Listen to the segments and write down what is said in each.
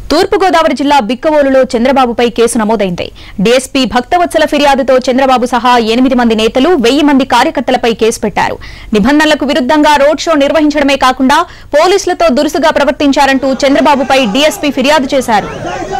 తూర్పుగోదావరి జిల్లా బిక్కవోలులో చంద్రబాబుపై కేసు నమోదైంది డీఎస్పీ భక్తవత్సల ఫిర్యాదుతో చంద్రబాబు సహా ఎనిమిది మంది నేతలు వెయ్యి మంది కార్యకర్తలపై కేసు పెట్టారు నిబంధనలకు విరుద్ధంగా రోడ్ షో నిర్వహించడమే కాకుండా పోలీసులతో దురుసుగా ప్రవర్తించారంటూ చంద్రబాబుపై డీఎస్పీ ఫిర్యాదు చేశారు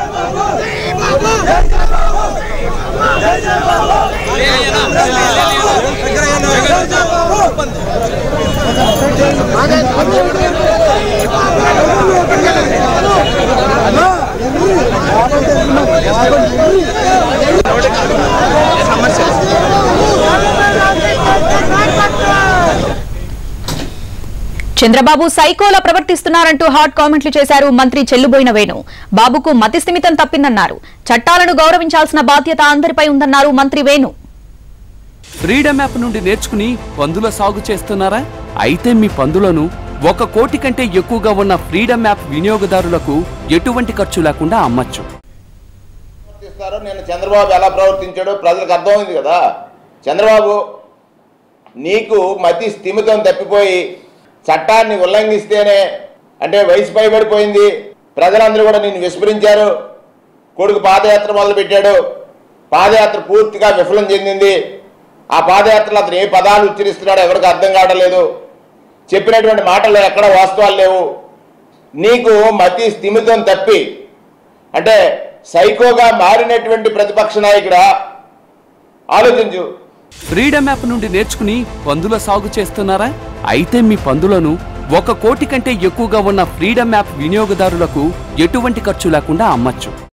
చంద్రబాబు సైకోలా ప్రవర్తిస్తున్నారంటూ హాట్ కామెంట్లు చేశారు మంత్రి చెల్లుబోయిన వేణు బాబుకు మతి స్థిమితం తప్పిందన్నారు చట్టాలను గౌరవించాల్సిన బాధ్యత అందరిపై ఉందన్నారు మంత్రి వేణు ఫ్రీడమ్ యాప్ నుండి నేర్చుకుని పందుల సాగు చేస్తున్నారా అయితే మీ పందులను ఒక కోటి కంటే ఎక్కువగా ఉన్న ఫ్రీడమ్ యాప్ వినియోగదారులకు ఎటువంటి ఖర్చు లేకుండా అమ్మచ్చు ప్రవర్తిస్తారో నేను చంద్రబాబు ఎలా ప్రవర్తించాడో ప్రజలకు అర్థమైంది కదా చంద్రబాబు నీకు మతి స్థిమితం తప్పిపోయి చట్టాన్ని ఉల్లంఘిస్తేనే అంటే వయసు పైబడిపోయింది ప్రజలందరూ కూడా నిన్ను విస్మరించారు కొడుకు పాదయాత్ర మొదలుపెట్టాడు పాదయాత్ర పూర్తిగా విఫలం చెందింది ఆ పాదయాత్రలో అతను ఏ పదాలు ఉచ్చరిస్తున్నాడో ఎవరికి అర్థం కావడం లేదు చెప్పినటువంటి మాటల్లో ఎక్కడ వాస్తవాలు లేవు నీకు మతి స్థిమితం తప్పి అంటే సైకోగా మారినటువంటి ప్రతిపక్ష నాయకుడా ఆలోచించు ఫ్రీడమ్ యాప్ నుండి నేర్చుకుని పందుల సాగు చేస్తున్నారా అయితే మీ పందులను ఒక కోటి కంటే ఎక్కువగా ఉన్న ఫ్రీడమ్ యాప్ వినియోగదారులకు ఎటువంటి ఖర్చు లేకుండా అమ్మచ్చు